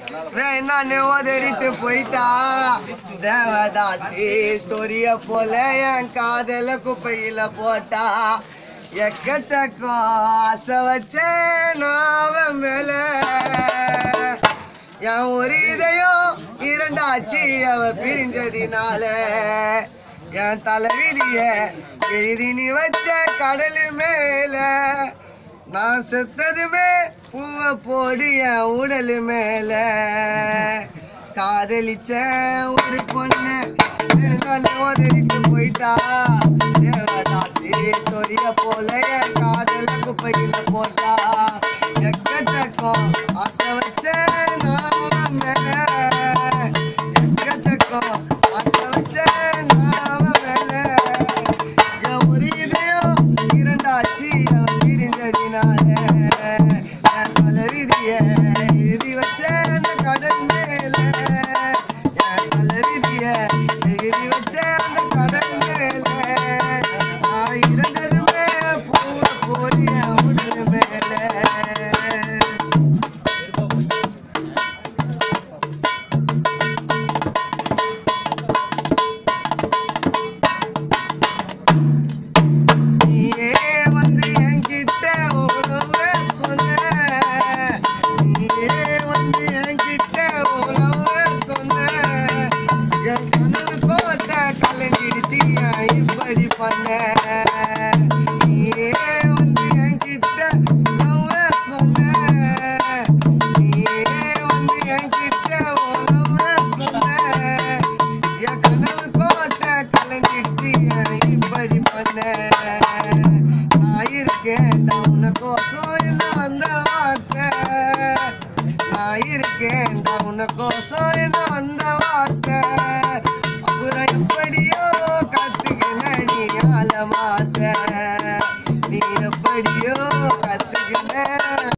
நான் உதறிட்டு போயிட்டா தேவதாசி ஸ்டோரிய போல என் காதல குப்பையில போட்டா எக்கச்சக்கம் ஆசை வச்சேன் நாவ மேல என் ஒரு இதயம் இரண்டாச்சு அவ பிரிஞ்சதினால என் தலைவிதிய எழுதி நீ வச்ச கடல் மேல நான் செத்ததுமே பூவை போடு என் உடல் மேல காதலிச்ச ஒரு பொண்ணு நான் உதறிட்டு போயிட்டா தேவதாசி ஸ்டோரிய போல என் காதல குப்பையில போட்டா எக்கச்சக்கம் ஆசை வச்ச நாம மேல எக்கச்சக்கம் ஆசை வச்ச நாம மேல என் ஒரு இதயம் இரண்டாச்சு அவன் பிரிஞ்சதினால என் தலைவிதிய எழுதி வச்ச அந்த கடல் மேல என் தலைவிதிய எழுதி வச்ச அந்த கடல் மேல நான் இருந்ததுமே பூவ போடிய உடல் மேல நீயே வந்து என்கிட்ட உழவே சொன்ன நீயே வந்து என்கிட்ட உழவே சொன்ன என் கனவு கோட்டை கலங்கிடுச்சு ஏன் இப்படி பண்ண நீயே வந்து என்கிட்ட உழவே சொன்ன நீயே வந்து என்கிட்ட உழவே சொன்ன என் கனவு கோட்டை கலங்கிடுச்சு ஏன் இப்படி பண்ண நான் இருக்கேன் நான் உனக்கோசம் என்ன அந்த வார்த்தை நான் இருக்கேன் நான் உனக்கோசம் என்ன அந்த